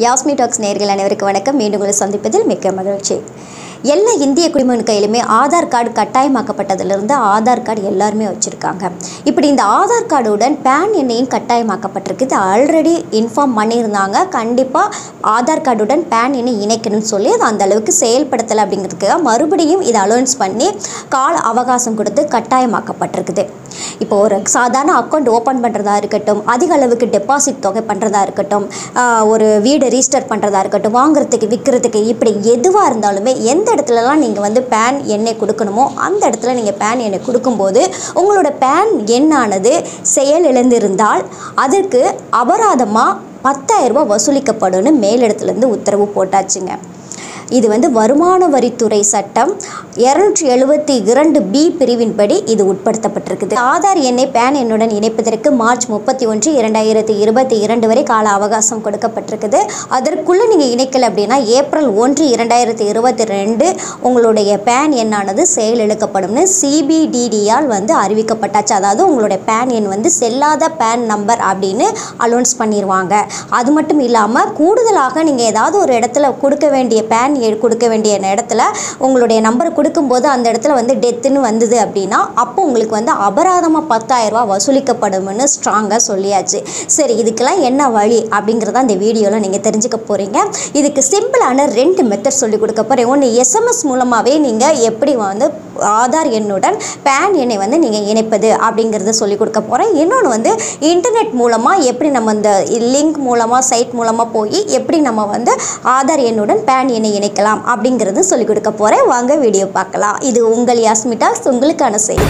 Yasmi tax நேர்கள் அனைவருக்கும் வணக்கம் மீண்டும் உங்களை சந்திப்பதில் மிக்க மகிழ்ச்சி எல்லா இந்திய குடிமகன் கையிலுமே ஆதார் கார்டு கட்டாயமாக்கப்பட்டதிலிருந்து ஆதார் கார்டு எல்லாருமே வச்சுருக்காங்க இப்படி இந்த ஆதார் கார்டுடன் பேன் எண்ணையும் கட்டாயமாக்கப்பட்டிருக்கு இது ஆல்ரெடி இன்ஃபார்ம் பண்ணியிருந்தாங்க கண்டிப்பாக ஆதார் கார்டுடன் பேன் எண்ணை இணைக்கணும்னு சொல்லி அது அந்த அளவுக்கு செயல்படுத்தலை அப்படிங்கிறதுக்காக மறுபடியும் இதை அலோன்ஸ் பண்ணி கால அவகாசம் கொடுத்து கட்டாயமாக்கப்பட்டிருக்குது இப்போ ஒரு சாதாரண அக்கௌண்ட் ஓப்பன் பண்ணுறதா இருக்கட்டும் அதிக அளவுக்கு டெபாசிட் தொகை பண்ணுறதா இருக்கட்டும் ஆஹ் ஒரு வீடு ரீஸ்டர் பண்ணுறதா இருக்கட்டும் வாங்குறதுக்கு விற்கிறதுக்கு இப்படி எதுவாக இருந்தாலுமே எந்த இடத்துலலாம் நீங்கள் வந்து பேன் எண்ணை கொடுக்கணுமோ அந்த இடத்துல நீங்கள் பேன் எண்ணை கொடுக்கும்போது உங்களோட பேன் எண்ணானது செயல் இழந்திருந்தால் அதற்கு அபராதமாக பத்தாயிரம் ரூபாய் வசூலிக்கப்படும்னு மேலிடத்துலேருந்து உத்தரவு போட்டாச்சுங்க இது வந்து வருமான வரித்துறை சட்டம் இரநூற்றி எழுபத்தி இரண்டு பி பிரிவின்படி இது உட்படுத்தப்பட்டிருக்குது ஆதார் எண்ணை பேன் எண்ணுடன் இணைப்பதற்கு மார்ச் முப்பத்தி ஒன்று இரண்டாயிரத்தி இருபத்தி இரண்டு வரை கால அவகாசம் கொடுக்கப்பட்டிருக்குது அதற்குள்ளே நீங்கள் இணைக்கல அப்படின்னா ஏப்ரல் ஒன்று இரண்டாயிரத்தி இருபத்தி ரெண்டு உங்களுடைய பேன் எண்ணானது செயலிழக்கப்படும்னு சிபிடிடியால் வந்து அறிவிக்கப்பட்டாச்சு அதாவது உங்களுடைய பேன் எண் வந்து செல்லாத பேன் நம்பர் அப்படின்னு அலௌன்ஸ் பண்ணிடுவாங்க அது மட்டும் இல்லாமல் கூடுதலாக நீங்கள் ஏதாவது ஒரு இடத்துல கொடுக்க வேண்டிய பேன் எ- கொடுக்க வேண்டிய இடத்துல உங்களுடைய நம்பரை கொடுக்கும்போது அந்த இடத்துல வந்து டெத்துன்னு வந்தது அப்படின்னா அப்போ உங்களுக்கு வந்து அபராதமாக பத்தாயிரம் ரூபாய் வசூலிக்கப்படும்னு ஸ்ட்ராங்காக சொல்லியாச்சு சரி இதுக்கெல்லாம் என்ன வழி அப்படிங்கிறத இந்த வீடியோவில் நீங்கள் தெரிஞ்சுக்க போகிறீங்க இதுக்கு சிம்பிளான ரெண்டு மெத்தட் சொல்லி கொடுக்க போகிறேன் ஒன்று எஸ்எம்எஸ் மூலமாகவே நீங்கள் எப்படி வந்து ஆதார் எண்ணுடன் பேன் எண்ணை வந்து நீங்கள் இணைப்பது அப்படிங்கிறத சொல்லி கொடுக்க போகிறேன் இன்னொன்று வந்து இன்டர்நெட் மூலமாக எப்படி நம்ம இந்த லிங்க் மூலமாக சைட் மூலமாக போய் எப்படி நம்ம வந்து ஆதார் எண்ணுடன் பேன் எண்ணை இணைக்கலாம் அப்படிங்கிறது சொல்லி கொடுக்க போகிறேன் வாங்க வீடியோ பார்க்கலாம் இது உங்கள் யாஸ்மிட்டாஸ் உங்களுக்கான செய்தி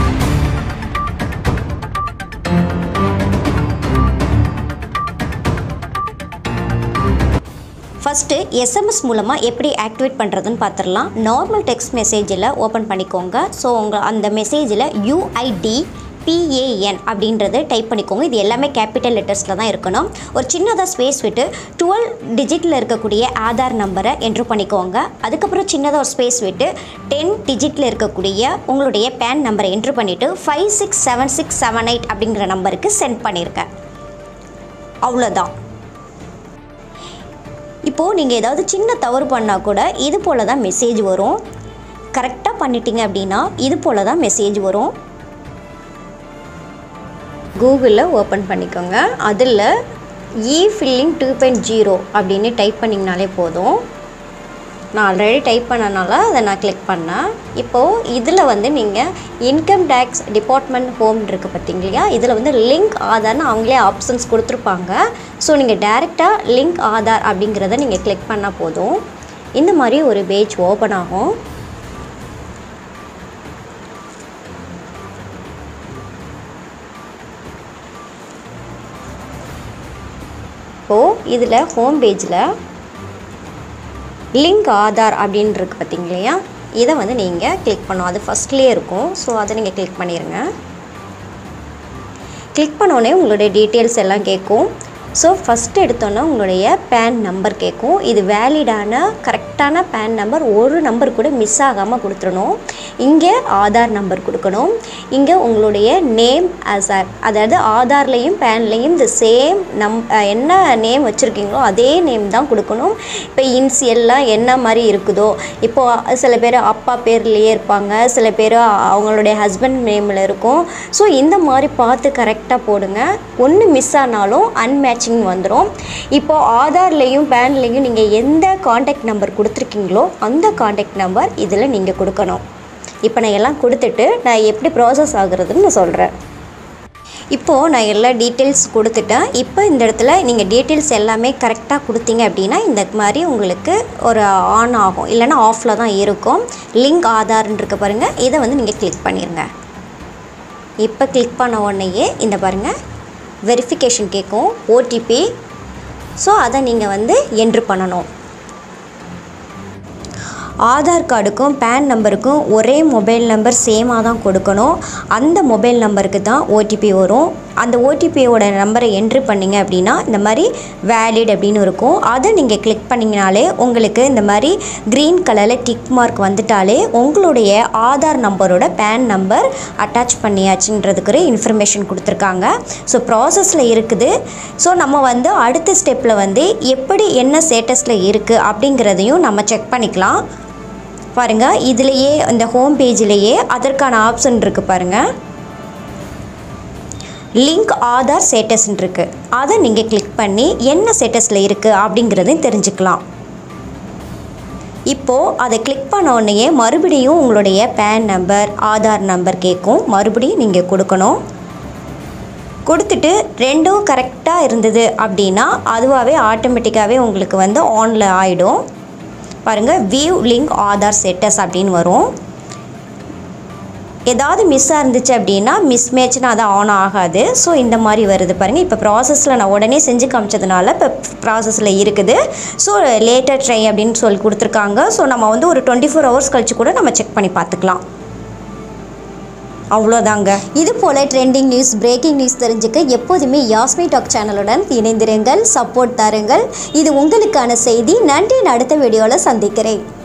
ஃபஸ்ட்டு எஸ்எம்எஸ் மூலமாக எப்படி ஆக்டிவேட் பண்ணுறதுன்னு பார்த்துடலாம் நார்மல் டெக்ஸ்ட் மெசேஜில் ஓப்பன் பண்ணிக்கோங்க ஸோ உங்கள் அந்த மெசேஜில் யூஐடி பிஏஎன் அப்படின்றது டைப் பண்ணிக்கோங்க இது எல்லாமே கேபிட்டல் லெட்டர்ஸில் தான் இருக்கணும் ஒரு சின்னதாக ஸ்பேஸ் விட்டு டுவெல் டிஜிட்டில் இருக்கக்கூடிய ஆதார் நம்பரை என்ட்ரு பண்ணிக்கோங்க அதுக்கப்புறம் சின்னதாக ஒரு ஸ்பேஸ் விட்டு டென் டிஜிட்டில் இருக்கக்கூடிய உங்களுடைய பேன் நம்பரை என்ட்ரு பண்ணிவிட்டு five six seven six seven eight அப்படிங்கிற நம்பருக்கு சென்ட் பண்ணியிருக்கேன் அவ்வளோதான் இப்போது நீங்கள் ஏதாவது சின்ன தவறு பண்ணால் கூட இது போல் தான் மெசேஜ் வரும் கரெக்டாக பண்ணிட்டீங்க அப்படின்னா இது போல் தான் மெசேஜ் வரும் கூகுளில் ஓப்பன் பண்ணிக்கோங்க அதில் e filing two point zero அப்படின்னு டைப் பண்ணிங்கனாலே போதும் நான் ஆல்ரெடி டைப் பண்ணனால அதை நான் கிளிக் பண்ணேன் இப்போது இதில் வந்து நீங்கள் இன்கம் டேக்ஸ் டிபார்ட்மெண்ட் ஹோம் இருக்குது பார்த்தீங்களா இதில் வந்து லிங்க் ஆதார்னு அவங்களே ஆப்ஷன்ஸ் கொடுத்துருப்பாங்க ஸோ நீங்கள் டேரெக்டாக லிங்க் ஆதார் அப்படிங்கிறத நீங்கள் கிளிக் பண்ணால் போதும் இந்த மாதிரி ஒரு பேஜ் ஓப்பன் ஆகும் இப்போது இதில் ஹோம் பேஜில் லிங்க் ஆதார் அப்படின்னு இருக்கு பார்த்தீங்க இல்லையா இதை வந்து நீங்கள் கிளிக் பண்ணும் அது ஃபஸ்ட்லேயே இருக்கும் ஸோ அதை நீங்கள் கிளிக் பண்ணிடுங்க கிளிக் பண்ணோடனே உங்களுடைய டீட்டெயில்ஸ் எல்லாம் கேட்கும் ஸோ ஃபஸ்ட்டு எடுத்தோன்னே உங்களுடைய பேன் நம்பர் கேட்கும் இது வேலிடான கரெக்டான பேன் நம்பர் ஒரு நம்பர் கூட மிஸ் ஆகாமல் கொடுத்துடணும் இங்கே ஆதார் நம்பர் கொடுக்கணும் இங்கே உங்களுடைய நேம் ஆசார் அதாவது ஆதார்லேயும் பேன்லேயும் இந்த சேம் நம் அஹ் என்ன நேம் வச்சுருக்கீங்களோ அதே நேம் தான் கொடுக்கணும் இப்போ இன்சியல்லாம் என்ன மாதிரி இருக்குதோ இப்போது சில பேர் அப்பா பேர்லேயே இருப்பாங்க சில பேர் அவங்களுடைய ஹஸ்பண்ட் நேமில் இருக்கும் ஸோ இந்த மாதிரி பார்த்து கரெக்டாக போடுங்க ஒன்று மிஸ் ஆனாலும் அன்மேட்சிங் வந்துடும் இப்போது ஆதார்லேயும் பேன்லேயும் நீங்கள் எந்த காண்டாக்ட் நம்பர் கொடுத்துருக்கீங்களோ அந்த காண்டாக்ட் நம்பர் இதில் நீங்கள் கொடுக்கணும் இப்போ நான் எல்லாம் கொடுத்துட்டு நான் எப்படி ப்ராசஸ் ஆகுறதுன்னு நான் சொல்கிறேன் இப்போது நான் எல்லா டீட்டெயில்ஸ் கொடுத்துட்டேன் இப்போ இந்த இடத்துல நீங்கள் டீட்டெயில்ஸ் எல்லாமே கரெக்டாக கொடுத்தீங்க அப்படின்னா இந்த மாதிரி உங்களுக்கு ஒரு ஆன் ஆகும் இல்லைன்னா ஆஃபில் தான் இருக்கும் லிங்க் ஆதார்ன்னு இருக்க பாருங்கள் இதை வந்து நீங்கள் கிளிக் பண்ணிடுங்க இப்போ கிளிக் பண்ண உடனேயே இந்த பாருங்கள் வெரிஃபிகேஷன் கேட்கும் ஓடிபி ஸோ அதை நீங்கள் வந்து என்ட்ரு பண்ணணும் ஆதார் கார்டுக்கும் பேன் நம்பருக்கும் ஒரே மொபைல் நம்பர் சேமாக தான் கொடுக்கணும் அந்த மொபைல் நம்பருக்கு தான் ஓடிபி வரும் அந்த ஓடிபியோட நம்பரை என்ட்ரு பண்ணிங்க அப்படின்னா இந்த மாதிரி வேலிட் அப்படின்னு இருக்கும் அதை நீங்கள் கிளிக் பண்ணிங்கனாலே உங்களுக்கு இந்த மாதிரி க்ரீன் கலரில் டிக் மார்க் வந்துட்டாலே உங்களுடைய ஆதார் நம்பரோட பேன் நம்பர் அட்டாச் பண்ணியாச்சுன்றதுக்கு ஒரு இன்ஃபர்மேஷன் கொடுத்துருக்காங்க ஸோ ப்ராசஸில் இருக்குது ஸோ நம்ம வந்து அடுத்த ஸ்டெப்பில் வந்து எப்படி என்ன ஸ்டேட்டஸில் இருக்குது அப்படிங்கிறதையும் நம்ம செக் பண்ணிக்கலாம் பாருங்கள் இதுலேயே இந்த ஹோம் பேஜ்லேயே அதற்கான ஆப்ஷன் இருக்குது பாருங்கள் லிங்க் ஆதார் ஸ்டேட்டஸ்ன்னு இருக்குது அதை நீங்கள் கிளிக் பண்ணி என்ன ஸ்டேட்டஸில் இருக்குது அப்படிங்கிறதையும் தெரிஞ்சுக்கலாம் இப்போது அதை கிளிக் பண்ண உடனேயே மறுபடியும் உங்களுடைய பேன் நம்பர் ஆதார் நம்பர் கேட்கும் மறுபடியும் நீங்கள் கொடுக்கணும் கொடுத்துட்டு ரெண்டும் கரெக்டாக இருந்தது அப்படின்னா அதுவாகவே ஆட்டோமேட்டிக்காகவே உங்களுக்கு வந்து ஆனில் ஆகிடும் பாருங்கள் வியூ லிங்க் ஆதார் செட்டஸ் அப்படின்னு வரும் ஏதாவது மிஸ்ஸாக இருந்துச்சு அப்படின்னா மிஸ் மேட்ச்னா அது ஆன் ஆகாது ஸோ இந்த மாதிரி வருது பாருங்கள் இப்போ ப்ராசஸில் நான் உடனே செஞ்சு காமிச்சதுனால இப்போ ப்ராசஸில் இருக்குது ஸோ லேட்டர் ட்ரை அப்படின்னு சொல்லி கொடுத்துருக்காங்க ஸோ நம்ம வந்து ஒரு டுவெண்ட்டி ஃபோர் ஹவர்ஸ் கழிச்சு கூட நம்ம செக் பண்ணி பார்த்துக்கலாம் அவ்வளோதாங்க இது போல் ட்ரெண்டிங் நியூஸ் பிரேக்கிங் நியூஸ் தெரிஞ்சுக்க எப்போதுமே யாஸ்மி டாக் சேனலுடன் இணைந்திருங்கள் சப்போர்ட் தாருங்கள் இது உங்களுக்கான செய்தி நன்றி அடுத்த வீடியோவில் சந்திக்கிறேன்